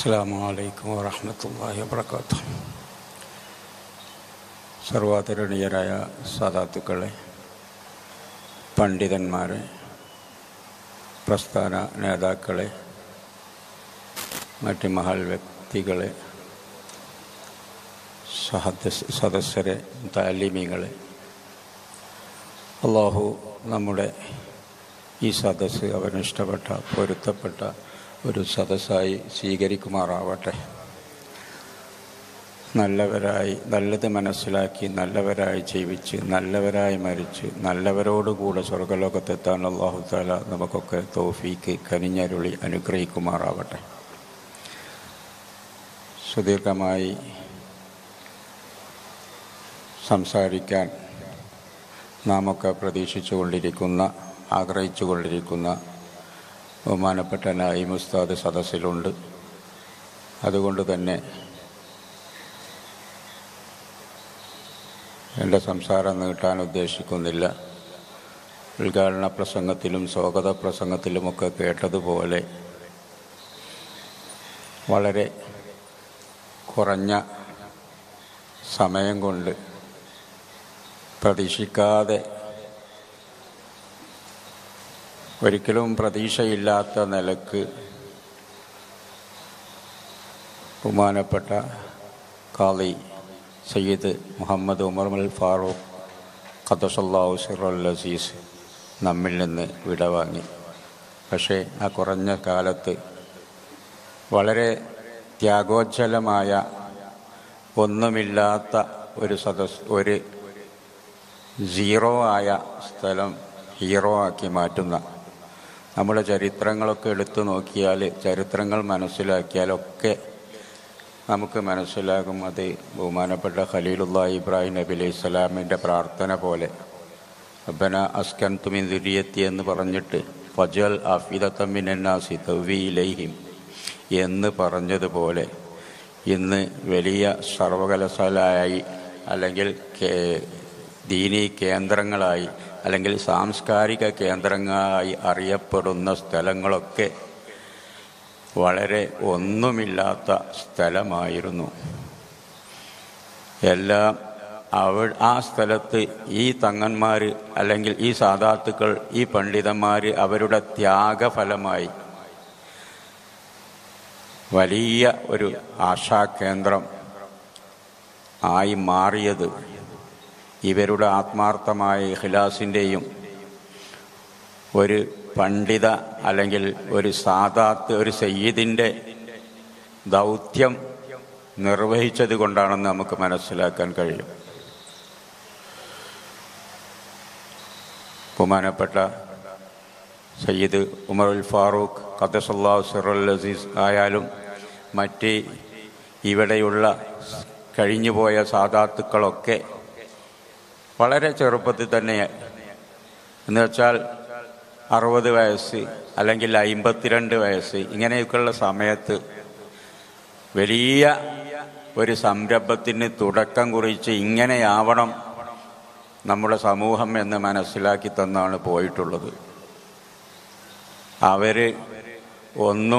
അസ്സാം വലൈക്കും വാഹമത്തല്ലാഹി വാബർക്കാത്തു സർവാദരണീയരായ സാധാത്തുക്കളെ പണ്ഡിതന്മാരെ പ്രസ്ഥാന നേതാക്കളെ മറ്റ് മഹൽ വ്യക്തികളെ സഹദസ് സദസ്യരെ താലിമീങ്ങളെ അള്ളാഹു നമ്മുടെ ഈ സദസ്സ് അവനിഷ്ടപ്പെട്ട പൊരുത്തപ്പെട്ട ഒരു സദസ്സായി സ്വീകരിക്കുമാറാവട്ടെ നല്ലവരായി നല്ലത് മനസ്സിലാക്കി നല്ലവരായി ജീവിച്ച് നല്ലവരായി മരിച്ച് നല്ലവരോടുകൂടെ സ്വർഗലോകത്തെത്താൻ അള്ളാഹു താല നമുക്കൊക്കെ തോഫീക്ക് കനിഞ്ഞരുളി അനുഗ്രഹിക്കുമാറാവട്ടെ സുദീർഘമായി സംസാരിക്കാൻ നാമൊക്കെ പ്രതീക്ഷിച്ചുകൊണ്ടിരിക്കുന്ന ആഗ്രഹിച്ചുകൊണ്ടിരിക്കുന്ന ബഹുമാനപ്പെട്ട നായിം ഉസ്താദ് സദസ്സിലുണ്ട് അതുകൊണ്ട് തന്നെ എൻ്റെ സംസാരം നീട്ടാൻ ഉദ്ദേശിക്കുന്നില്ല ഉദ്ഘാടന പ്രസംഗത്തിലും സ്വാഗത പ്രസംഗത്തിലുമൊക്കെ കേട്ടതുപോലെ വളരെ കുറഞ്ഞ സമയം കൊണ്ട് പ്രതീക്ഷിക്കാതെ ഒരിക്കലും പ്രതീക്ഷയില്ലാത്ത നിലക്ക് ബഹുമാനപ്പെട്ട കാളി സയ്യിദ് മുഹമ്മദ് ഉമർ മൽ ഫാറൂഖ് ഖദസല്ലാഹു സിറുൽ അസീസ് നമ്മിൽ നിന്ന് വിടവാങ്ങി പക്ഷേ ആ കുറഞ്ഞ കാലത്ത് വളരെ ത്യാഗോജ്ജലമായ ഒന്നുമില്ലാത്ത ഒരു സദസ് ഒരു സീറോ ആയ സ്ഥലം ഹീറോ ആക്കി മാറ്റുന്ന നമ്മുടെ ചരിത്രങ്ങളൊക്കെ എടുത്തു നോക്കിയാൽ ചരിത്രങ്ങൾ മനസ്സിലാക്കിയാലൊക്കെ നമുക്ക് മനസ്സിലാകും അത് ബഹുമാനപ്പെട്ട ഖലീലുള്ള ഇബ്രാഹിം നബി അലൈഹി സ്വലാമിൻ്റെ പ്രാർത്ഥന പോലെ അബന അസ്കൻ തുമിൻ ദുരിയത്തി എന്ന് പറഞ്ഞിട്ട് ഫജൽ അഫിദത്തമ്മിനാസി തവീലൈഹിം എന്ന് പറഞ്ഞതുപോലെ ഇന്ന് വലിയ സർവകലാശാലയായി അല്ലെങ്കിൽ ദീനീ കേന്ദ്രങ്ങളായി അല്ലെങ്കിൽ സാംസ്കാരിക കേന്ദ്രങ്ങളായി അറിയപ്പെടുന്ന സ്ഥലങ്ങളൊക്കെ വളരെ ഒന്നുമില്ലാത്ത സ്ഥലമായിരുന്നു എല്ലാം അവ ആ സ്ഥലത്ത് ഈ തങ്ങന്മാർ അല്ലെങ്കിൽ ഈ സാധാത്തുക്കൾ ഈ പണ്ഡിതന്മാർ അവരുടെ ത്യാഗഫലമായി വലിയ ഒരു ആശാകേന്ദ്രം ആയി മാറിയത് ഇവരുടെ ആത്മാർത്ഥമായ ഇഖ്ലാസിൻ്റെയും ഒരു പണ്ഡിത അല്ലെങ്കിൽ ഒരു സാദാത്ത് ഒരു സയ്യിദിൻ്റെ ദൗത്യം നിർവഹിച്ചത് കൊണ്ടാണെന്ന് നമുക്ക് മനസ്സിലാക്കാൻ കഴിയും ബഹുമാനപ്പെട്ട സയ്യിദ് ഉമറുൽ ഫാറൂഖ് ഖദസല്ലാഹു സിറുൽ അസീസ് ആയാലും മറ്റ് ഇവിടെയുള്ള കഴിഞ്ഞുപോയ സാധാത്തുക്കളൊക്കെ വളരെ ചെറുപ്പത്തിൽ തന്നെ എന്ന് വെച്ചാൽ അറുപത് വയസ്സ് അല്ലെങ്കിൽ അമ്പത്തിരണ്ട് വയസ്സ് ഇങ്ങനെയൊക്കെയുള്ള സമയത്ത് വലിയ ഒരു സംരംഭത്തിന് തുടക്കം കുറിച്ച് ഇങ്ങനെയാവണം നമ്മുടെ സമൂഹം എന്ന് മനസ്സിലാക്കി തന്നാണ് പോയിട്ടുള്ളത് അവര് ഒന്നും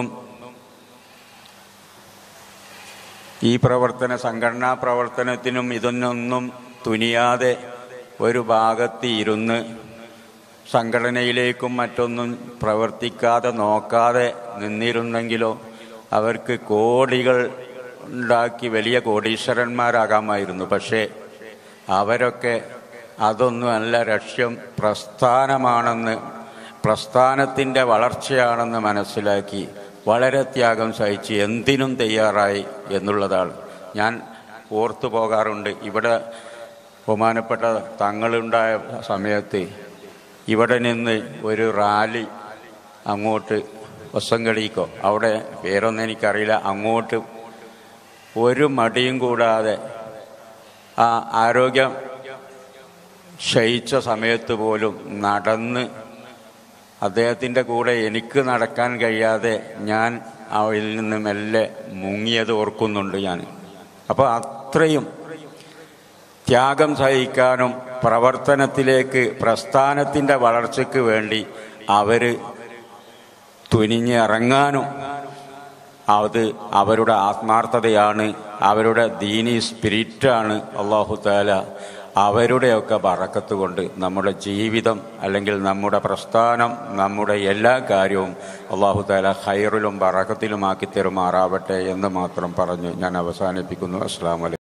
ഈ പ്രവർത്തന സംഘടനാ പ്രവർത്തനത്തിനും ഇതൊന്നൊന്നും തുനിയാതെ ഒരു ഭാഗത്ത് ഇരുന്ന് സംഘടനയിലേക്കും മറ്റൊന്നും പ്രവർത്തിക്കാതെ നോക്കാതെ നിന്നിരുന്നെങ്കിലോ അവർക്ക് കോടികൾ ഉണ്ടാക്കി വലിയ കോടീശ്വരന്മാരാകാമായിരുന്നു പക്ഷേ അവരൊക്കെ അതൊന്നും അല്ല ലക്ഷ്യം പ്രസ്ഥാനമാണെന്ന് പ്രസ്ഥാനത്തിൻ്റെ വളർച്ചയാണെന്ന് മനസ്സിലാക്കി വളരെ ത്യാഗം സഹിച്ച് എന്തിനും തയ്യാറായി എന്നുള്ളതാണ് ഞാൻ ഓർത്തു പോകാറുണ്ട് ഇവിടെ ബഹുമാനപ്പെട്ട തങ്ങളുണ്ടായ സമയത്ത് ഇവിടെ നിന്ന് ഒരു റാലി അങ്ങോട്ട് വസങ്കടിക്കോ അവിടെ പേരൊന്നും എനിക്കറിയില്ല അങ്ങോട്ട് ഒരു മടിയും കൂടാതെ ആ ആരോഗ്യം ക്ഷയിച്ച സമയത്ത് പോലും നടന്ന് അദ്ദേഹത്തിൻ്റെ കൂടെ എനിക്ക് നടക്കാൻ കഴിയാതെ ഞാൻ അവയിൽ നിന്ന് മെല്ലെ മുങ്ങിയത് ഓർക്കുന്നുണ്ട് ഞാൻ അപ്പോൾ അത്രയും ത്യാഗം സഹിക്കാനും പ്രവർത്തനത്തിലേക്ക് പ്രസ്ഥാനത്തിൻ്റെ വളർച്ചയ്ക്ക് വേണ്ടി അവർ തുനിഞ്ഞിറങ്ങാനും അത് അവരുടെ ആത്മാർത്ഥതയാണ് അവരുടെ ദീനി സ്പിരിറ്റാണ് അള്ളാഹു താല അവരുടെയൊക്കെ ബറക്കത്ത് കൊണ്ട് നമ്മുടെ ജീവിതം അല്ലെങ്കിൽ നമ്മുടെ പ്രസ്ഥാനം നമ്മുടെ എല്ലാ കാര്യവും അള്ളാഹു താല ഹൈറിലും ബറക്കത്തിലുമാക്കി തെരുമാറാവട്ടെ എന്ന് മാത്രം പറഞ്ഞ് ഞാൻ അവസാനിപ്പിക്കുന്നു അസ്സാം വലൈക്കും